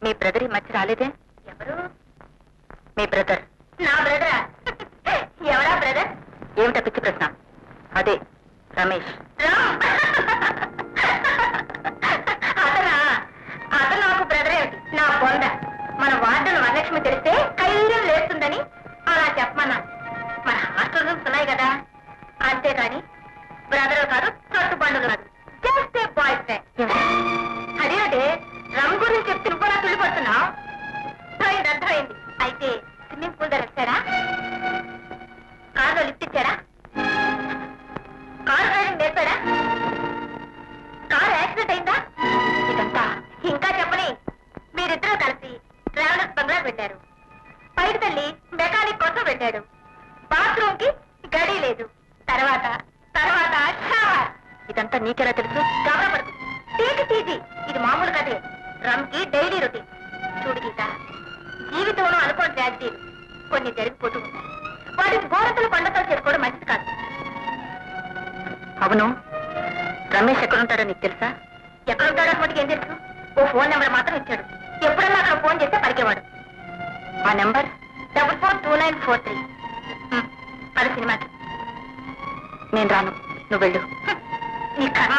మీ brother ఈ మధ్య రాలేదే ఎవరు మీ బ్రదర్ నా బ్రదరా ఎవరా బ్రదర్ ఏమిటా పిచ్చి ప్రశ్న అదే రమేష్ రామ్ అతనా అతను నాకు బ్రదర్ ఏమిటి నా బొంద మన వార్డెన్ వరలక్ష్మి తెలిస్తే కైర్యం లేస్తుందని అలా చెప్పమన్నాను మన హాస్టల్ రూమ్స్ ఉన్నాయి కదా అంతేకాని బ్రదర్ కాదు తట్టు బండులు కాదు జస్ట్ ఏ బాయ్ ఫ్రెండ్ అదేంటే రమ్ గురించి చెప్తే నువ్వు కూడా తుల్లిపడుతున్నావు అర్థమైంది అర్థమైంది అయితే స్విమ్మింగ్ పూల్ దగ్గర వచ్చారా కార్లో లిఫ్ట్ ఇచ్చారా కార్ డ్రైవింగ్ నేర్పాడా కార్ యాక్సిడెంట్ అయిందా ఇదంతా ఇంకా చెప్పని మీరిద్దరూ కలిసి ట్రావెలర్స్ బంగ్లా పెట్టారు పైకి తల్లి మెకానిక్ కోసం పెట్టాడు బాత్రూమ్ కి గడి లేదు తర్వాత తర్వాత షవర్ ఇదంతా నీకెలా తెలుసు గమనపడదు తీసి తీసి ఇది మామూలు కదే రమ్ కి డైలీ రొటీన్ చూడు గీత జీవితంలో అనుకోని ట్రాజడీలు కొన్ని జరిగిపోతూ ఉంటాయి వాటిని గోరతలు కొండతో చేసుకోవడం మంచిది కాదు అవును రమేష్ ఎక్కడుంటాడో నీకు తెలుసా ఎక్కడ ఉంటాడో అన్నమాటకి ఏం తెలుసు ఓ ఫోన్ నెంబర్ మాత్రం ఇచ్చాడు ఎప్పుడన్నా అక్కడ ఫోన్ చేస్తే పలికేవాడు ఆ number double four two nine four three పది సినిమాకి నేను రాను నువ్వు వెళ్ళు హ్మ్. నీ కర్మ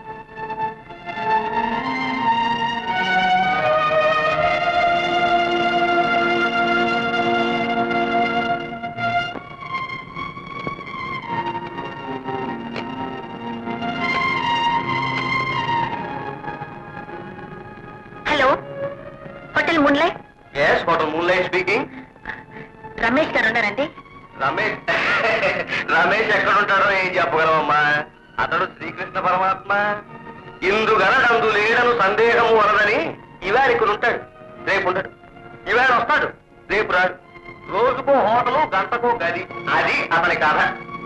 hello hotel moonlight yes hotel moon light speaking Ramesh garu ఉన్నారండి రమేష్ రమేష్ ఎక్కడ ఉంటాడో ఏం చెప్పగలవమ్మా అతడు శ్రీకృష్ణ పరమాత్మ ఇందుగనడందు లేడను సందేహము వలదని ఇవాళ ఇక్కడ ఉంటాడు రేపు ఉండడు ఇవాళ వస్తాడు రేపు రాడు రోజుకో హోటలు గంటకో గది అది అతని కథ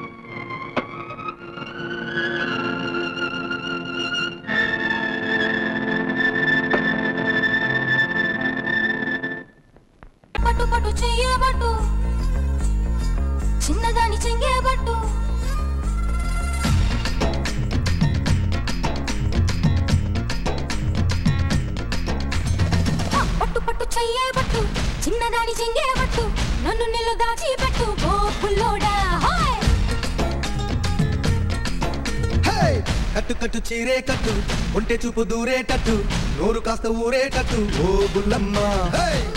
పట్టు పట్టు చెయ్యబట్టు చిన్నదాని చెంగేబట్టు పట్టు పట్టు చెయ్యబట్టు చిన్నదాని చెంగేబట్టు నన్ను నిల్లు దాచి పెట్టు ఓ పుల్లోడా హాయ్ హే! కట్టు కట్టు చీరే కట్టు ఒంటె చూపు దూరేటట్టు నోరు కాస్త ఊరేటట్టు ఓ బుల్లమ్మ హే!